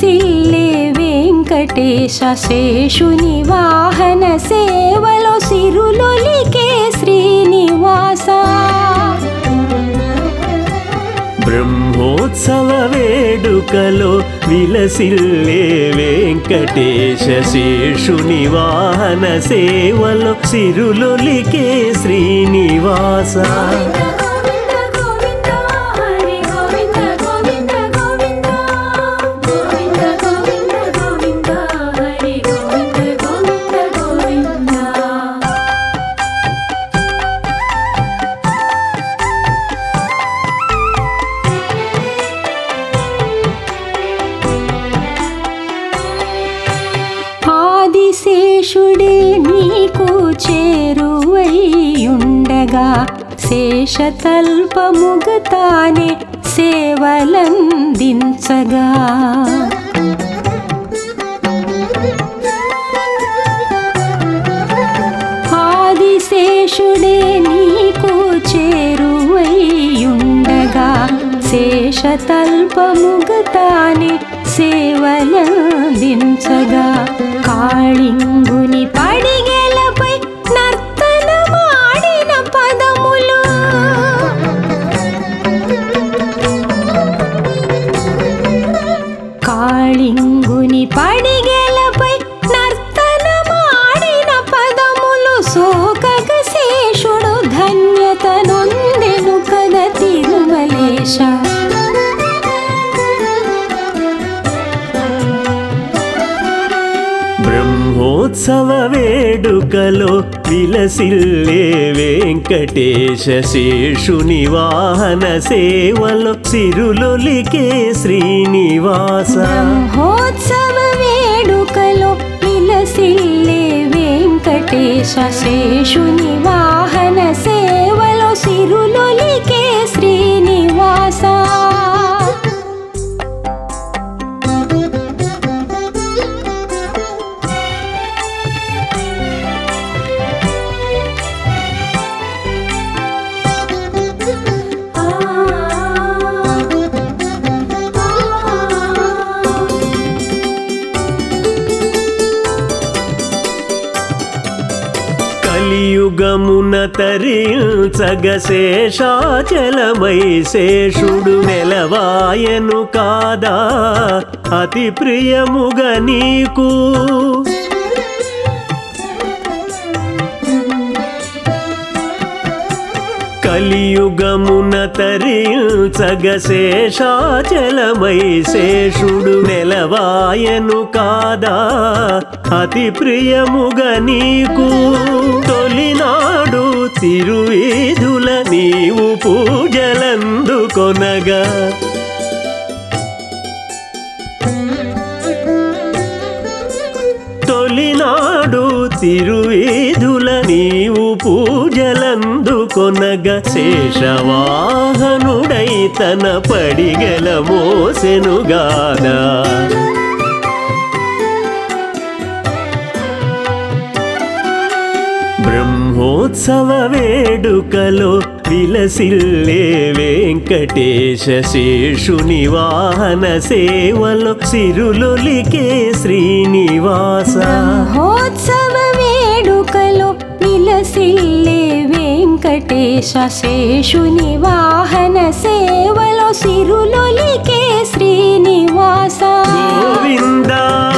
విలసిల్లే వెంకటేశ శేషుని వాహన సేవలో సిరులొలికే శ్రీనివాస బ్రహ్మోత్సవ వేడుకలో విలసిల్లే వెంకటేశ శేషుని వాహన సేవలో సిరులొలికే శ్రీనివాస గోవింద గోవింద హరి గోవింద గోవింద గోవింద గోవింద గోవింద గోవింద హరి గోవింద గోవింద గోవింద ఆదిశేషుడే నీకు చేరువైయుండగా శేషతల్పముగతానే సేవలందించగా ఆదిశేషుడే నీకు చేరువైయుండగా శేషతల్పముగతానే సేవలందించగా కాళింగుని పడిగెలపై నర్తనమాడిన పదములు కాళింగుని పడిగెలపై నర్తనమాడిన పదములు సోకగ శేషుడు ధన్యత నొందెను కద తిరుమలేశ బ్రహ్మోత్సవ వేడుకలో విలసిల్లే వెంకటేశ శేషుని వాహన సేవలో సిరులొలికే శ్రీనివాస బ్రహ్మోత్సవ వేడుకలో విలసిల్లే వెంకటేశ శేషుని వాహన సేవలో సిరులొలికే శ్రీనివాస కలియుగమున తరించగ శేషాచలమై శేషుడు నెలవాయను కాదా అతి ప్రియముగ నీకు కలియుగమున తరించగ శేషాచలమై శేషుడు నెలవాయను కాదా అతి ప్రియముగ నీకు తొలినాడు తిరువీధుల నీవు పూజలందుకొనగా తొలినాడు తిరువీధుల నీవు పూజలందుకొనగ శేషవాహనుడై తన పడిగల మోసెనుగాదా బ్రహ్మోత్సవ వేడుకలో విలసిల్లే వెంకటేశ శేషుని వాహన సేవలో సిరులొలికే శ్రీనివాస బ్రహ్మోత్సవ వేడుకలో విలసిల్లే వెంకటేశ శేషుని వాహన సేవలో సిరులొలికే శ్రీనివాస గోవిందా